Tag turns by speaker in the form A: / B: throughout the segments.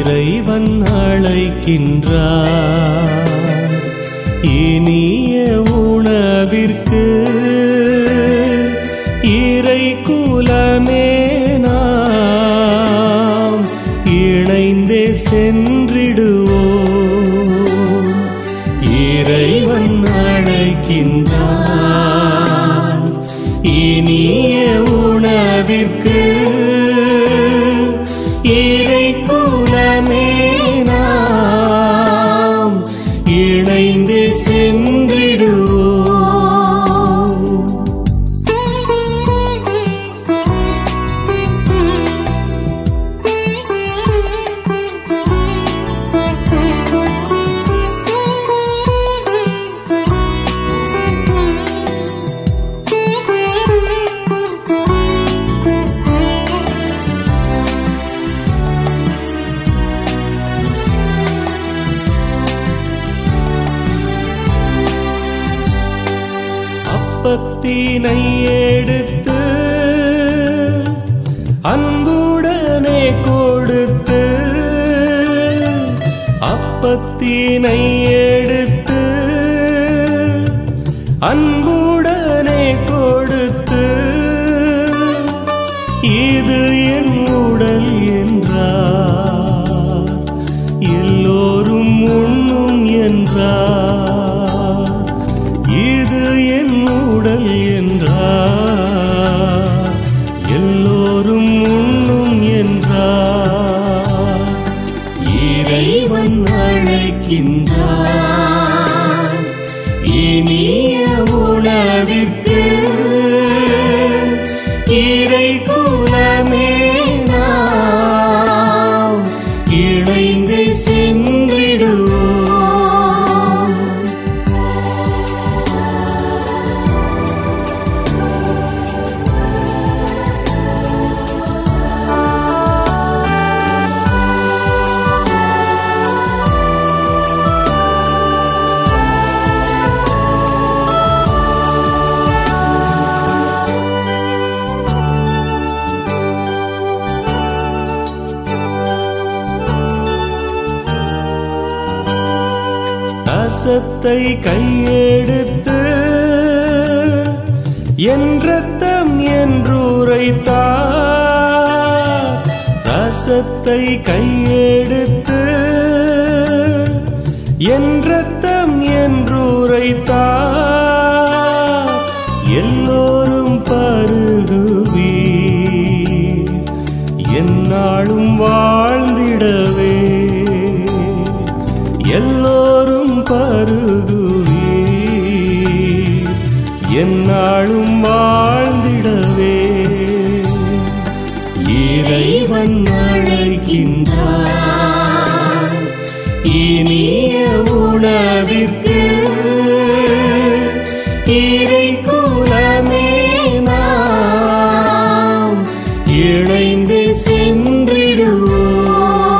A: இறைவன் அழைக்கின்றார் இனிய உணவிற்கு இறை குலமே நாம் இணைந்தே சென்றிடுவோம் இறைவன் அழைக்கின்றார் இனிய உணவிற்கு இறை குலமே நாம் இணைந்து சென்றிடுவோம் அப்பத்தினை எடுத்து அன்புடனே கொடுத்து அப்பத்தினை எடுத்து அன்புடனே கொடுத்து இது என் உடல் என்றார் எல்லோரும் உண்ணும் என்றார் இது என் உடல் என்றார் எல்லோரும் உண்ணும் என்றார் இறைவன் அழைக்கின்றார் இனிய உணவிற்கு இறை குலமே நாம் இணைந்து சென்றிடுவோம் ரசத்தை கையெடுத்து என் ரத்தம் என்றுரைத்தார் ரசத்தை கையெடுத்து என் ரத்தம் என்றுரைத்தார் எல்லோரும் பருகுவீர் என்னாலும் வாழ்ந்திடவே எல்லோரும் பருகுவீர் என்னாலும் வாழ்ந்திடவே இறைவன் அழைக்கின்றார் இனிய உணவிற்கு இறை குலமே நாம் இணைந்து சென்றிடுவோம்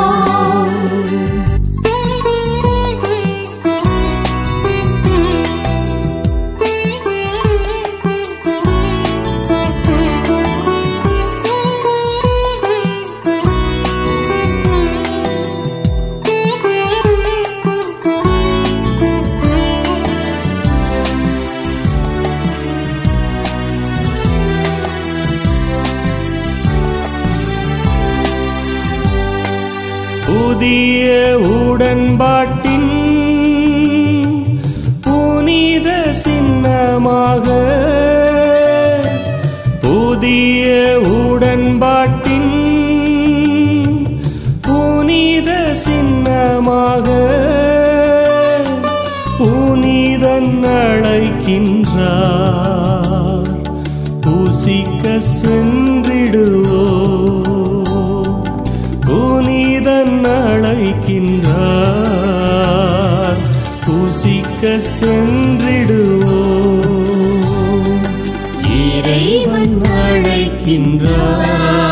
A: புதிய உடன்பாட்டின் புனித சின்னமாக புதிய உடன்பாட்டின் புனித சின்னமாக புனிதன் அழைக்கின்றார் பூசிக்க சென்றிடுவோம் புனிதன் அழைக்கின்றார் பூசிக்க சென்றிடுவோம் இறைவன் அழைக்கின்றார்